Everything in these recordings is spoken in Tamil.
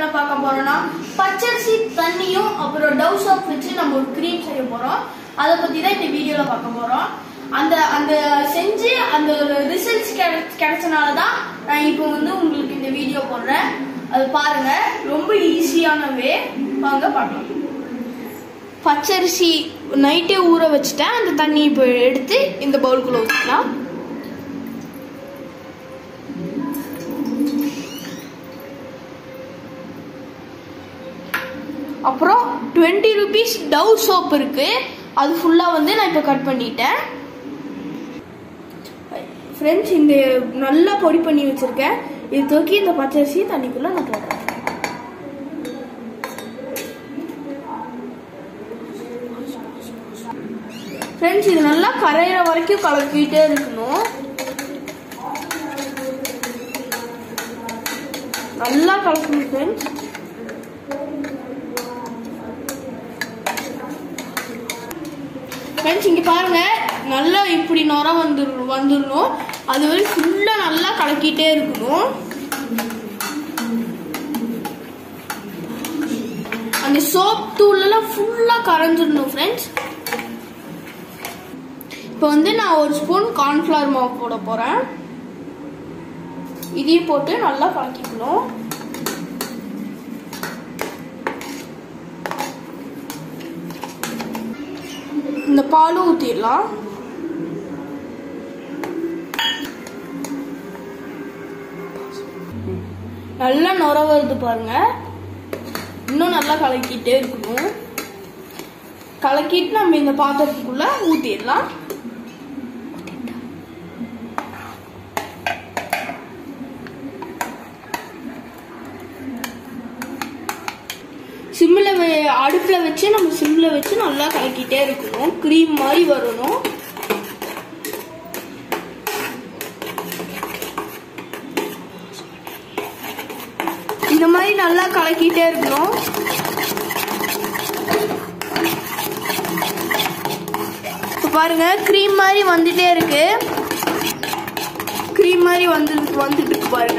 என்ன பார்க்க போறோம்னா பச்சரிசி தண்ணியும் அப்புறம் டவ் சோப் வச்சு நம்ம ஒரு க்ரீம் செய்ய போறோம் அதை பத்தி தான் இந்த வீடியோல பார்க்க போறோம் அந்த அந்த செஞ்சு அந்த ரிசல்ட்ஸ் கிடைச்சனால தான் நான் இப்போ வந்து உங்களுக்கு இந்த வீடியோ போடுறேன் அது பாருங்க ரொம்ப ஈஸியான வே வாங்க பார்க்கலாம் பச்சரிசி நைட்டே ஊற வச்சுட்டேன் அந்த தண்ணி இப்போ எடுத்து இந்த பவுலுக்குள்ள ஊற்றிக்கலாம் அப்புறம் டுவெண்ட்டி ருபீஸ் டவ் சோப் இருக்கு அது ஃபுல்லாக வந்து நான் இப்போ கட் பண்ணிட்டேன் ஃப்ரெண்ட்ஸ் இந்த நல்லா பொடி பண்ணி வச்சிருக்கேன் இது தூக்கி இந்த பச்சரிசி தண்ணிக்குள்ள நான் போடுறேன் ஃப்ரெண்ட்ஸ் இது நல்லா கரையிற வரைக்கும் கலக்கிட்டே இருக்கணும் நல்லா கலக்கணும் ஃப்ரெண்ட்ஸ் ஃப்ரெண்ட்ஸ் இங்கே பாருங்க நல்லா இப்படி நுர வந்துடணும் வந்துடணும் அது வரை ஃபுல்லாக நல்லா கலக்கிட்டே இருக்கணும் அந்த சோப் தூள்லாம் ஃபுல்லாக கரைஞ்சிடணும் ஃப்ரெண்ட்ஸ் இப்போ வந்து நான் ஒரு ஸ்பூன் கார்ன்ஃப்ளவர் மாவு போட போகிறேன் இதையும் போட்டு நல்லா கலக்கிக்கணும் இந்த பாலும் ஊற்றிடலாம் நல்லா நுர வருது பாருங்க இன்னும் நல்லா கலக்கிட்டே இருக்கணும் கலக்கிட்டு நம்ம இந்த பாத்திரத்துக்குள்ள ஊற்றிடலாம் சிம்மில் அடுப்பில் வச்சு நம்ம சிம்மில் வச்சு நல்லா கலக்கிட்டே இருக்கணும் க்ரீம் மாதிரி வரணும் இந்த மாதிரி நல்லா கலக்கிட்டே இருக்கணும் இப்போ பாருங்க க்ரீம் மாதிரி வந்துட்டே இருக்கு க்ரீம் மாதிரி வந்து வந்துட்டு இருக்கு பாருங்க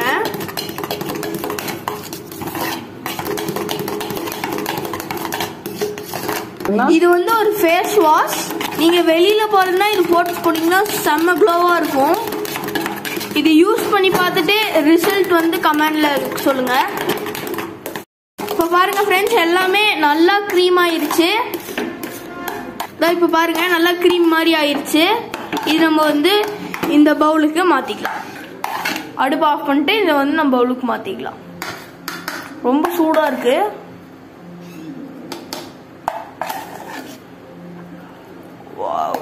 இது வந்து ஒரு ஃபேஸ் வாஷ் நீங்க வெளியில போறீங்கன்னா இது போட்டு போனீங்கன்னா செம்ம க்ளோவா இருக்கும் இது யூஸ் பண்ணி பார்த்துட்டு ரிசல்ட் வந்து கமெண்ட்ல சொல்லுங்க இப்போ பாருங்க ஃப்ரெண்ட்ஸ் எல்லாமே நல்லா க்ரீம் ஆயிருச்சு இதோ இப்போ பாருங்க நல்லா க்ரீம் மாதிரி ஆயிருச்சு இது நம்ம வந்து இந்த பவுலுக்கு மாத்திக்கலாம் அடுப்பு ஆஃப் பண்ணிட்டு இதை வந்து நம்ம பவுலுக்கு மாத்திக்கலாம் ரொம்ப சூடா இருக்கு வாவ்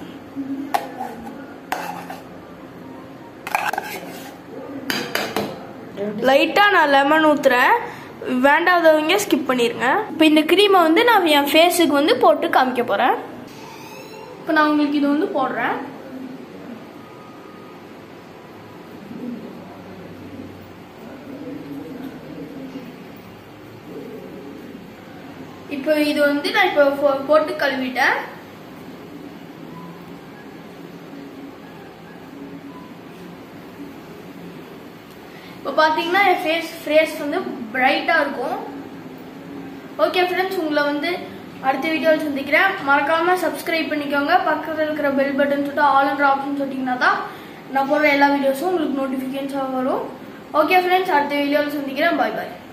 லைட்டா நான் லெமன் ஊத்துறேன் வேண்டாதவங்க ஸ்கிப் பண்ணிருங்க இப்போ இந்த க்ரீமை வந்து நான் என் ஃபேஸுக்கு வந்து போட்டு காமிக்க போறேன் இப்போ நான் உங்களுக்கு இது வந்து போடுறேன் இப்போ இது வந்து நான் இப்போ போ- போட்டு கழுவிட்டேன் இப்போ பார்த்தீங்கன்னா என் ஃபேஸ் ஃபேஸ் வந்து பிரைட்டாக இருக்கும் ஓகே ஃப்ரெண்ட்ஸ் உங்களை வந்து அடுத்த வீடியோவில் சந்திக்கிறேன் மறக்காம சப்ஸ்கிரைப் பண்ணிக்கோங்க பக்கத்தில் இருக்கிற பெல் பட்டன் சொல்லிட்டு ஆல் ஆப்ஷன் சொல்லிட்டீங்கன்னா தான் நான் போடுற எல்லா வீடியோஸும் உங்களுக்கு நோட்டிஃபிகேஷன்ஸாக வரும் ஓகே ஃப்ரெண்ட்ஸ் அடுத்த வீடியோவில் சந்திக்கிறேன் பாய் பாய்